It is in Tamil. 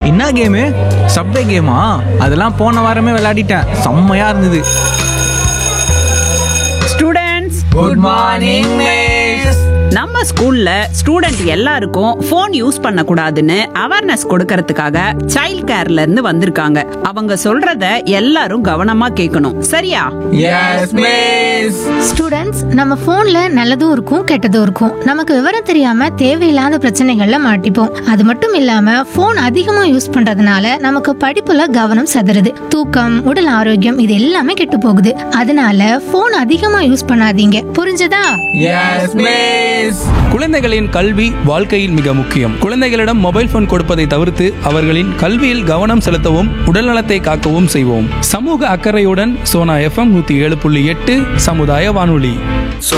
என்ன கேமு சப்வே கேமா அதெல்லாம் போன வாரமே விளையாடிட்டேன் செம்மையா இருந்தது ஸ்டூடெண்ட்ஸ் குட் மார்னிங் மிஸ் நம்ம ஸ்கூல்ல ஸ்டூடெண்ட் எல்லாருக்கும் ஃபோன் யூஸ் பண்ண கூடாதுன்னு அவேர்னஸ் கொடுக்கறதுக்காக சைல்ட் கேர்ல இருந்து வந்திருக்காங்க அவங்க சொல்றத எல்லாரும் கவனமா கேட்கணும் சரியா எஸ் மிஸ் ஸ்டூடெண்ட்ஸ் நம்ம போன்ல நல்லதும் இருக்கும் கெட்டதும் இருக்கும் நமக்கு விவரம் தெரியாம தேவையில்லாத பிரச்சனைகள்ல மாட்டிப்போம் அது மட்டும் இல்லாம போன் அதிகமா யூஸ் பண்றதுனால நமக்கு படிப்புல கவனம் சதுருது தூக்கம் உடல் ஆரோக்கியம் இது எல்லாமே கெட்டு போகுது அதனால போன் அதிகமா யூஸ் பண்ணாதீங்க புரிஞ்சதா எஸ் மிஸ் குழந்தைகளின் கல்வி வாழ்க்கையில் மிக முக்கியம் குழந்தைகளிடம் மொபைல் போன் கொடுப்பதை தவிர்த்து அவர்களின் கல்வியில் கவனம் செலுத்தவும் உடல்நலத்தை காக்கவும் செய்வோம் சமூக அக்கறையுடன் சோனா எஃப்எம் நூத்தி ஏழு புள்ளி எட்டு சமுதாய வானொலி